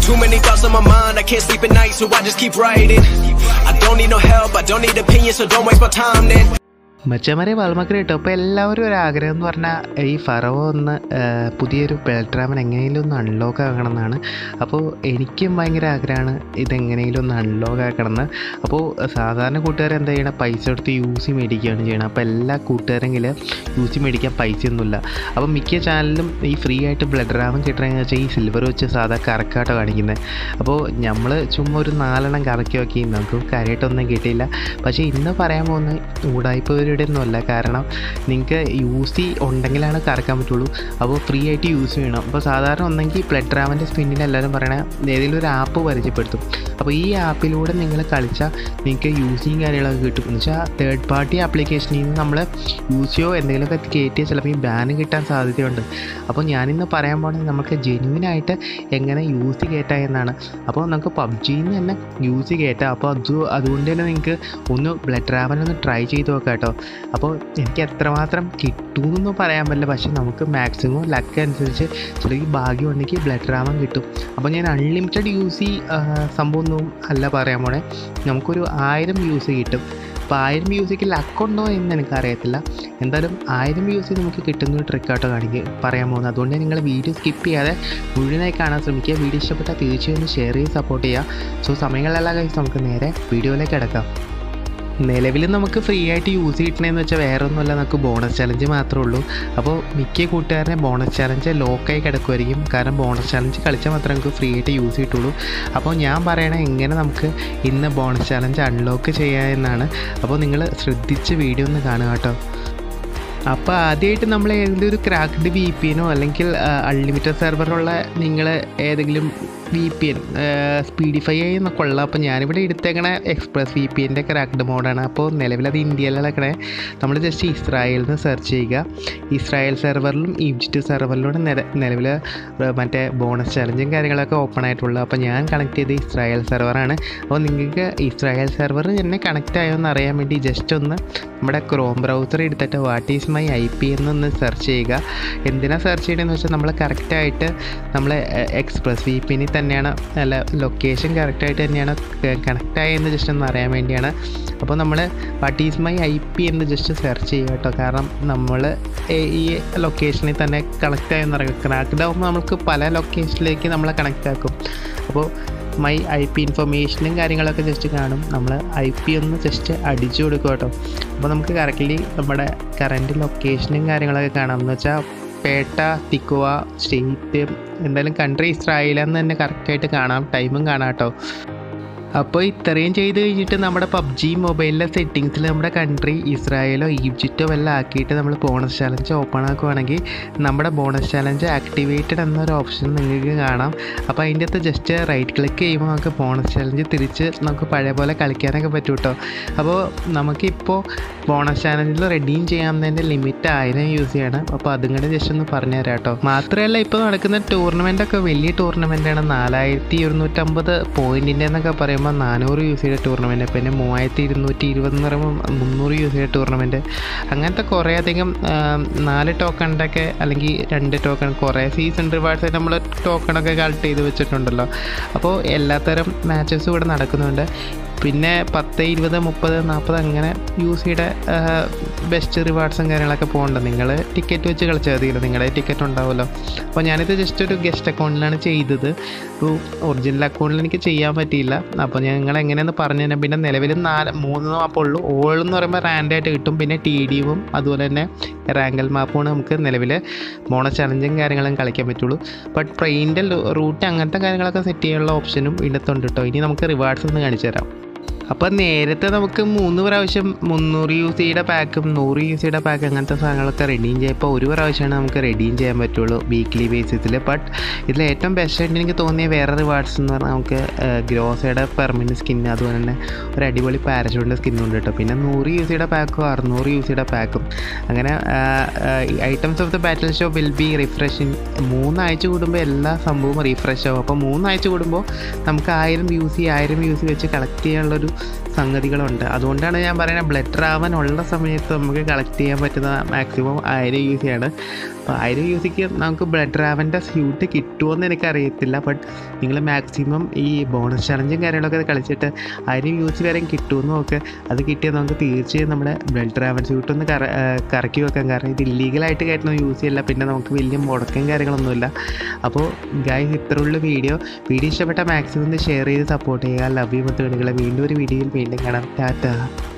Too many thoughts on my mind, I can't sleep at night, so I just keep writing. I don't need no help, I don't need opinions, so don't waste my time then. മച്ചമാരെ വാൽമക്കര കേട്ടോ അപ്പോൾ എല്ലാവരും ഒരു ആഗ്രഹം എന്ന് പറഞ്ഞാൽ ഈ ഫറവോ ഒന്ന് ആ, പുതിയൊരു ബെൽട്രാമൻ എങ്ങനെയെങ്കിലും ഒന്ന് അൺലോക്ക് ആക്കണം എന്നാണ് അപ്പോൾ എനിക്കും ഭയങ്കര ആഗ്രഹമാണ് ഇതെങ്ങനെയെങ്കിലും ഒന്ന് അൺലോക്ക് ആക്കണം എന്ന് അപ്പോൾ സാധാരണ കൂട്ടുകാർ എന്താ ചെയ്യണം പൈസ കൊടുത്ത് യു സി മേടിക്കുകയാണ് ചെയ്യണം അപ്പോൾ എല്ലാ കൂട്ടുകാരെങ്കിൽ യു സി മേടിക്കാൻ പൈസയൊന്നുമില്ല അപ്പോൾ മിക്ക ചാനലിലും ഈ ഫ്രീ ആയിട്ട് ബ്ലഡ് റാമൻ കിട്ടണമെന്ന് വെച്ചാൽ ഈ സിൽവർ വെച്ച് സാധാ കറക്കാട്ടോ കാണിക്കുന്നത് അപ്പോൾ നമ്മൾ ചുമ്മാ ഒരു നാലെണ്ണം കറക്കി നോക്കി നമുക്ക് കാര്യമായിട്ടൊന്നും കിട്ടിയില്ല പക്ഷേ ഇന്ന് പറയാൻ പോകുന്ന ഊടായ്പവരുടെ ഒന്നുമല്ല കാരണം നിങ്ങൾക്ക് യു സി ഉണ്ടെങ്കിലാണ് കറക്കാൻ പറ്റുള്ളൂ അപ്പോൾ ഫ്രീ ആയിട്ട് യൂസ് ചെയ്യണം അപ്പോൾ സാധാരണ ഒന്നെങ്കിൽ ബ്ലഡ് റാമിൻ്റെ സ്പിന്നിൽ എല്ലാവരും പറയണ ഏതെങ്കിലും ഒരു ആപ്പ് പരിചയപ്പെടുത്തും അപ്പോൾ ഈ ആപ്പിലൂടെ നിങ്ങൾ കളിച്ചാൽ നിങ്ങൾക്ക് യൂസിങ് കാര്യങ്ങളൊക്കെ കിട്ടും എന്ന് വെച്ചാൽ തേർഡ് പാർട്ടി ആപ്ലിക്കേഷനിൽ നിന്ന് നമ്മൾ യൂസ് ചെയ്യോ എന്തെങ്കിലുമൊക്കെ കയറ്റിയാൽ ചിലപ്പോൾ ഈ ബാൻ കിട്ടാൻ സാധ്യതയുണ്ട് അപ്പോൾ ഞാനിന്ന് പറയാൻ പോകുന്നത് നമുക്ക് ജെന്യൂനായിട്ട് എങ്ങനെ യൂസ് കയറ്റാം എന്നാണ് അപ്പോൾ നമുക്ക് പബ്ജിയിൽ നിന്ന് തന്നെ യൂസ് കയറ്റാം അപ്പോൾ അത് അതുകൊണ്ട് തന്നെ നിങ്ങൾക്ക് ഒന്ന് ബ്ലഡ് റാമൻ ഒന്ന് ട്രൈ ചെയ്ത് നോക്കാം കേട്ടോ അപ്പോൾ എനിക്ക് എത്രമാത്രം കിട്ടുമെന്നൊന്നും പറയാൻ പറ്റില്ല പക്ഷേ നമുക്ക് മാക്സിമം ലക്ക് അനുസരിച്ച് ചിലപ്പോൾ ഭാഗ്യം ഉണ്ടെങ്കിൽ ബ്ലഡ് റാമൻ കിട്ടും അപ്പോൾ ഞാൻ അൺലിമിറ്റഡ് യൂസ് ഈ സംഭവമൊന്നും അല്ല പറയാൻ പോണേ നമുക്കൊരു ആയിരം യൂസ് കിട്ടും അപ്പോൾ ആയിരം യൂസിക്ക് ലക്കുണ്ടോ എന്ന് എനിക്കറിയത്തില്ല എന്തായാലും ആയിരം യൂസ് നമുക്ക് കിട്ടുന്ന ഒരു ട്രിക്കാട്ടോ കാണിക്കുക പറയാൻ പോകുന്നത് അതുകൊണ്ട് നിങ്ങൾ വീഡിയോ സ്കിപ്പ് ചെയ്യാതെ മുഴുവനായി കാണാൻ ശ്രമിക്കുക വീഡിയോ ഇഷ്ടപ്പെട്ടാൽ തീർച്ചയായും ഒന്ന് ഷെയർ ചെയ്ത് സപ്പോർട്ട് ചെയ്യുക സോ സമയങ്ങളിലെല്ലാം കഴിച്ച് നമുക്ക് നേരെ വീഡിയോയിലേക്ക് കിടക്കാം നിലവിൽ നമുക്ക് ഫ്രീ ആയിട്ട് യൂസ് കിട്ടണമെന്ന് വെച്ചാൽ വേറെ ഒന്നുമല്ല നമുക്ക് ബോണസ് ചലഞ്ച് മാത്രമേ ഉള്ളൂ അപ്പോൾ മിക്ക കൂട്ടുകാരനെ ബോണസ് ചലഞ്ച് ലോക്കായി കിടക്കുമായിരിക്കും കാരണം ബോണസ് ചലഞ്ച് കളിച്ചാൽ മാത്രമേ നമുക്ക് ഫ്രീ ആയിട്ട് യൂസ് കിട്ടുള്ളൂ അപ്പോൾ ഞാൻ പറയണ എങ്ങനെ നമുക്ക് ഇന്ന് ബോണസ് ചലഞ്ച് അൺലോക്ക് ചെയ്യാം എന്നാണ് അപ്പോൾ നിങ്ങൾ ശ്രദ്ധിച്ച് വീഡിയോ ഒന്ന് കാണുക കേട്ടോ അപ്പോൾ ആദ്യമായിട്ട് നമ്മൾ ഏതെങ്കിലും ഒരു ക്രാക്ക്ഡ് വി പി എനോ അല്ലെങ്കിൽ അൺലിമിറ്റഡ് സെർവറുള്ള നിങ്ങൾ ഏതെങ്കിലും വി പി എൻ സ്പീഡിഫൈ ചെയ്യുന്ന കൊള്ളാം അപ്പോൾ ഞാനിവിടെ എടുത്തേക്കണ എക്സ്പ്രസ് വി പി എൻ്റെ ക്രാക്ക്ഡ് മോഡാണ് അപ്പോൾ നിലവിൽ അത് ഇന്ത്യയിലടക്കണേ നമ്മൾ ജസ്റ്റ് ഇസ്രായേലിൽ നിന്ന് സെർച്ച് ചെയ്യുക ഇസ്രായേൽ സെർവറിലും ഈജിപ്റ്റ് സെർവറിലൂടെ നില നിലവിൽ മറ്റേ ബോണസ് ചലഞ്ചും കാര്യങ്ങളൊക്കെ ഓപ്പൺ ആയിട്ടുള്ളൂ അപ്പോൾ ഞാൻ കണക്ട് ചെയ്ത് ഇസ്രായേൽ സെർവറാണ് അപ്പോൾ നിങ്ങൾക്ക് ഇസ്രായേൽ സെർവർ എന്നെ കണക്റ്റ് ആയോ എന്ന് അറിയാൻ വേണ്ടി ജസ്റ്റ് ഒന്ന് നമ്മുടെ ക്രോം ബ്രൗസർ എടുത്തിട്ട് what is my I P എന്നൊന്ന് സെർച്ച് ചെയ്യുക എന്തിനാണ് സെർച്ച് ചെയ്യണമെന്ന് വെച്ചാൽ നമ്മൾ കറക്റ്റായിട്ട് നമ്മൾ എക്സ്പ്രസ് വി പി തന്നെയാണ് അല്ല ലൊക്കേഷൻ കറക്റ്റായിട്ട് തന്നെയാണ് കണക്റ്റ് ആയെന്ന് ജസ്റ്റ് ഒന്ന് അറിയാൻ വേണ്ടിയാണ് അപ്പോൾ നമ്മൾ what is my I P എന്ന് ജസ്റ്റ് സെർച്ച് ചെയ്യുക കേട്ടോ കാരണം നമ്മൾ ഈ ലൊക്കേഷനിൽ തന്നെ കണക്റ്റ് ആയെന്ന് അറിയാം കണക്ട് ആകുമ്പോൾ നമുക്ക് പല ലൊക്കേഷനിലേക്ക് നമ്മളെ കണക്റ്റ് ആക്കും അപ്പോൾ മൈ ഐ പി ഇൻഫർമേഷനും കാര്യങ്ങളൊക്കെ ജസ്റ്റ് കാണും നമ്മൾ ഐ പി ഒന്ന് ജസ്റ്റ് അടിച്ചു കൊടുക്കും കേട്ടോ അപ്പോൾ നമുക്ക് കറക്റ്റ്ലി നമ്മുടെ കറൻറ്റ് ലൊക്കേഷനും കാര്യങ്ങളൊക്കെ കാണാം എന്ന് വെച്ചാൽ പേട്ട തിക്കുവ സ്റ്റേറ്റ് എന്തായാലും കൺട്രി ഇസ്രായേലെന്ന് തന്നെ കറക്റ്റായിട്ട് കാണാം ടൈമും കാണാം കേട്ടോ അപ്പോൾ ഇത്രയും ചെയ്ത് കഴിഞ്ഞിട്ട് നമ്മുടെ പബ്ജി മൊബൈലിലെ സെറ്റിങ്സിൽ നമ്മുടെ കൺട്രി ഇസ്രായേലോ ഈജിപ്റ്റോ വല്ല ആക്കിയിട്ട് നമ്മൾ ബോണസ് ചാലഞ്ച് ഓപ്പൺ ആക്കുവാണെങ്കിൽ നമ്മുടെ ബോണസ് ചാലഞ്ച് ആക്ടിവേറ്റഡ് എന്നൊരു ഓപ്ഷൻ നിങ്ങൾക്ക് കാണാം അപ്പോൾ അതിൻ്റെ അകത്ത് ജസ്റ്റ് റൈറ്റ് ക്ലിക്ക് ചെയ്യുമ്പോൾ നമുക്ക് ബോണസ് ചാലഞ്ച് തിരിച്ച് നമുക്ക് പഴയ പോലെ കളിക്കാനൊക്കെ പറ്റും കേട്ടോ അപ്പോൾ നമുക്കിപ്പോൾ ബോണസ് ചാലഞ്ചിൽ റെഡീം ചെയ്യാവുന്നതിൻ്റെ ലിമിറ്റ് ആയിരം യൂസ് ചെയ്യണം അപ്പോൾ അതും കൂടെ ജസ്റ്റ് ഒന്ന് പറഞ്ഞുതരാം കേട്ടോ മാത്രമല്ല ഇപ്പോൾ നടക്കുന്ന ടൂർണമെൻ്റ് ഒക്കെ വലിയ ടൂർണമെൻ്റാണ് നാലായിരത്തി ഇരുന്നൂറ്റമ്പത് പോയിൻറ്റിൻ്റെ എന്നൊക്കെ പറയുമ്പോൾ നാനൂറ് യൂസ് ചെയ്ത ടൂർണമെൻറ്റ് പിന്നെ മൂവായിരത്തി ഇരുന്നൂറ്റി ഇരുപത് എന്ന് പറയുമ്പോൾ മുന്നൂറ് യൂസ് ചെയ്ത ടൂർണമെൻറ്റ് അങ്ങനത്തെ കുറേ അധികം ആ, നാല് ടോക്കണിൻ്റെയൊക്കെ അല്ലെങ്കിൽ രണ്ട് ടോക്കൺ കുറേ സീസൺ റിവാർഡ്സ് ആയിട്ട് നമ്മൾ ടോക്കണൊക്കെ കളക്ട് ചെയ്ത് വെച്ചിട്ടുണ്ടല്ലോ അപ്പോൾ എല്ലാത്തരം മാച്ചസും ഇവിടെ നടക്കുന്നുണ്ട് പിന്നെ പത്ത് ഇരുപത് മുപ്പത് നാൽപ്പത് അങ്ങനെ യൂസ് ചെയ്ത ബെസ്റ്റ് റിവാർഡ്സും കാര്യങ്ങളൊക്കെ പോകണ്ട നിങ്ങൾ ടിക്കറ്റ് വെച്ച് കളിച്ചാൽ മതിയല്ലോ നിങ്ങളുടെ ടിക്കറ്റ് ഉണ്ടാവുമല്ലോ അപ്പോൾ ഞാനിത് ജസ്റ്റ് ഒരു ഗസ്റ്റ് അക്കൗണ്ടിലാണ് ചെയ്തത് ഒരു ഒറിജിനൽ അക്കൗണ്ടിൽ എനിക്ക് ചെയ്യാൻ പറ്റിയില്ല അപ്പോൾ ഞങ്ങൾ എങ്ങനെയെന്ന് പറഞ്ഞു തരാം പിന്നെ നിലവിൽ നാല് മൂന്ന് മാപ്പേ ഉള്ളൂ ഓൾ എന്ന് പറയുമ്പോൾ റാൻഡായിട്ട് കിട്ടും പിന്നെ ടി ഡിയും അതുപോലെ തന്നെ റാങ്കൽ മാപ്പുമാണ് നമുക്ക് നിലവിൽ ബോണസ് ചലഞ്ചും കാര്യങ്ങളും കളിക്കാൻ പറ്റുള്ളൂ ബട്ട് ട്രെയിനിൻ്റെ റൂട്ട് അങ്ങനത്തെ കാര്യങ്ങളൊക്കെ സെറ്റ് ചെയ്യാനുള്ള ഓപ്ഷനും ഇതിനകത്തുണ്ട് കേട്ടോ ഇനി നമുക്ക് റിവാർഡ്സ് ഒന്ന് കാണിച്ചു തരാം അപ്പോൾ നേരത്തെ നമുക്ക് മൂന്ന് പ്രാവശ്യം മുന്നൂറ് യു സിയുടെ പാക്കും നൂറ് യു സിയുടെ പാക്ക് അങ്ങനത്തെ സാധനങ്ങളൊക്കെ റെഡീം ചെയ്യുമ്പോൾ ഒരു പ്രാവശ്യമാണ് നമുക്ക് റെഡീം ചെയ്യാൻ പറ്റുള്ളൂ വീക്ക്ലി ബേസിസിൽ ബട്ട് ഇതിൽ ഏറ്റവും ബെസ്റ്റ് ആയിട്ട് എനിക്ക് തോന്നിയ വേറെ റിവാർഡ്സ് എന്ന് പറഞ്ഞാൽ നമുക്ക് ഗ്രോസയുടെ പെർമനൻറ്റ് സ്കിൻ അതുപോലെ തന്നെ ഒരു അടിപൊളി പാരഷൂട്ടിൻ്റെ സ്കിന്നുണ്ട് കേട്ടോ പിന്നെ നൂറ് യു സിയുടെ പാക്കും അറുന്നൂറ് യു സിയുടെ പാക്കും അങ്ങനെ items of the battle show will be refreshing മൂന്നാഴ്ച കൂടുമ്പോൾ എല്ലാ സംഭവവും റീഫ്രഷ് ആവും അപ്പോൾ മൂന്നാഴ്ച കൂടുമ്പോൾ നമുക്ക് ആയിരം യു സി ആയിരം യു സി വെച്ച് കളക്ട് ചെയ്യാനുള്ളൊരു സംഗതികളുണ്ട് അതുകൊണ്ടാണ് ഞാൻ പറയുന്നത് ബ്ലഡ് ട്രാവൻ ഉള്ള സമയത്ത് നമുക്ക് കളക്ട് ചെയ്യാൻ പറ്റുന്ന മാക്സിമം ആയിരം യു സി ആണ് അപ്പോൾ ആയിരം യു സിക്ക് നമുക്ക് ബ്ലഡ് ട്രാവൻ്റെ സ്യൂട്ട് കിട്ടുമോയെന്ന് എനിക്കറിയത്തില്ല ബട്ട് നിങ്ങൾ മാക്സിമം ഈ ബോണസ് ചലഞ്ചും കാര്യങ്ങളൊക്കെ കളിച്ചിട്ട് ആയിരം യു സി വരെ കിട്ടുമെന്ന് നോക്ക് അത് കിട്ടിയാൽ നമുക്ക് തീർച്ചയായും നമ്മുടെ ബ്ലഡ് ട്രാവൽ സ്യൂട്ട് ഒന്ന് കറ ആ, കറക്കി വെക്കാം കാരണം ഇത് ഇല്ലീഗലായിട്ട് കയറ്റുന്ന യൂസ് ചെയ്യില്ല പിന്നെ നമുക്ക് വലിയ മുടക്കം കാര്യങ്ങളൊന്നുമില്ല അപ്പോൾ ഗായ് ഇത്രയുള്ള വീഡിയോ വീഡിയോ ഇഷ്ടപ്പെട്ട മാക്സിമം ഒന്ന് ഷെയർ ചെയ്ത് സപ്പോർട്ട് ചെയ്യുക ലവ് യു മുത്തുകളികളെ വീണ്ടും ഒരു വീഡിയോയിൽ വീണ്ടും കാണാം ടാറ്റ